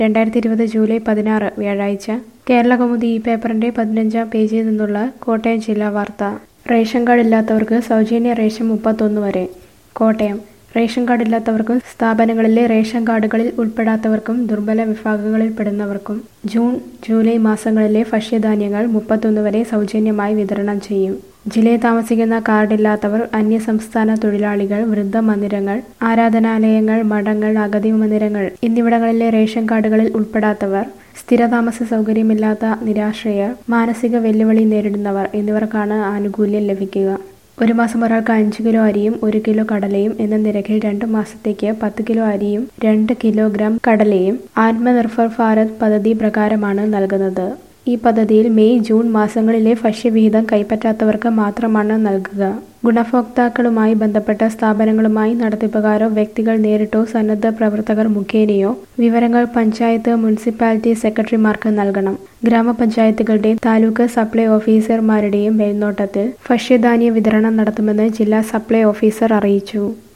രണ്ടായിരത്തി ഇരുപത് ജൂലൈ പതിനാറ് വ്യാഴാഴ്ച കേരളകൗമുദി ഈ പേപ്പറിന്റെ പതിനഞ്ചാം പേജിൽ നിന്നുള്ള കോട്ടയം ജില്ലാ വാർത്ത റേഷൻ കാർഡ് ഇല്ലാത്തവർക്ക് സൗജന്യ റേഷൻ മുപ്പത്തൊന്ന് വരെ കോട്ടയം റേഷൻ കാർഡ് ഇല്ലാത്തവർക്കും സ്ഥാപനങ്ങളിലെ റേഷൻ കാർഡുകളിൽ ഉൾപ്പെടാത്തവർക്കും ദുർബല വിഭാഗങ്ങളിൽപ്പെടുന്നവർക്കും ജൂൺ ജൂലൈ മാസങ്ങളിലെ ഭക്ഷ്യധാന്യങ്ങൾ മുപ്പത്തൊന്ന് വരെ സൗജന്യമായി വിതരണം ചെയ്യും ജില്ലയിൽ താമസിക്കുന്ന കാർഡില്ലാത്തവർ അന്യസംസ്ഥാന തൊഴിലാളികൾ വൃദ്ധമന്ദിരങ്ങൾ ആരാധനാലയങ്ങൾ മഠങ്ങൾ അഗതി മന്ദിരങ്ങൾ എന്നിവിടങ്ങളിലെ റേഷൻ കാർഡുകളിൽ ഉൾപ്പെടാത്തവർ സ്ഥിരതാമസ സൗകര്യമില്ലാത്ത നിരാശ്രയർ മാനസിക വെല്ലുവിളി നേരിടുന്നവർ എന്നിവർക്കാണ് ആനുകൂല്യം ലഭിക്കുക ഒരു മാസം ഒരാൾക്ക് അഞ്ച് കിലോ അരിയും ഒരു കിലോ കടലയും എന്ന നിരക്കിൽ രണ്ട് മാസത്തേക്ക് പത്ത് കിലോ അരിയും രണ്ട് കിലോഗ്രാം കടലയും ആത്മനിർഭർ ഭാരത് പദ്ധതി പ്രകാരമാണ് നൽകുന്നത് ഈ പദ്ധതിയിൽ മെയ് ജൂൺ മാസങ്ങളിലെ ഭക്ഷ്യവിഹിതം കൈപ്പറ്റാത്തവർക്ക് മാത്രമാണ് നൽകുക ഗുണഭോക്താക്കളുമായി ബന്ധപ്പെട്ട സ്ഥാപനങ്ങളുമായി നടത്തിപ്പുകാരോ വ്യക്തികൾ നേരിട്ടോ സന്നദ്ധ പ്രവർത്തകർ മുഖേനയോ വിവരങ്ങൾ പഞ്ചായത്ത് മുനിസിപ്പാലിറ്റി സെക്രട്ടറിമാർക്ക് നൽകണം ഗ്രാമപഞ്ചായത്തുകളുടെയും താലൂക്ക് സപ്ലൈ ഓഫീസർമാരുടെയും മേൽനോട്ടത്തിൽ ഭക്ഷ്യധാന്യ വിതരണം നടത്തുമെന്ന് ജില്ലാ സപ്ലൈ ഓഫീസർ അറിയിച്ചു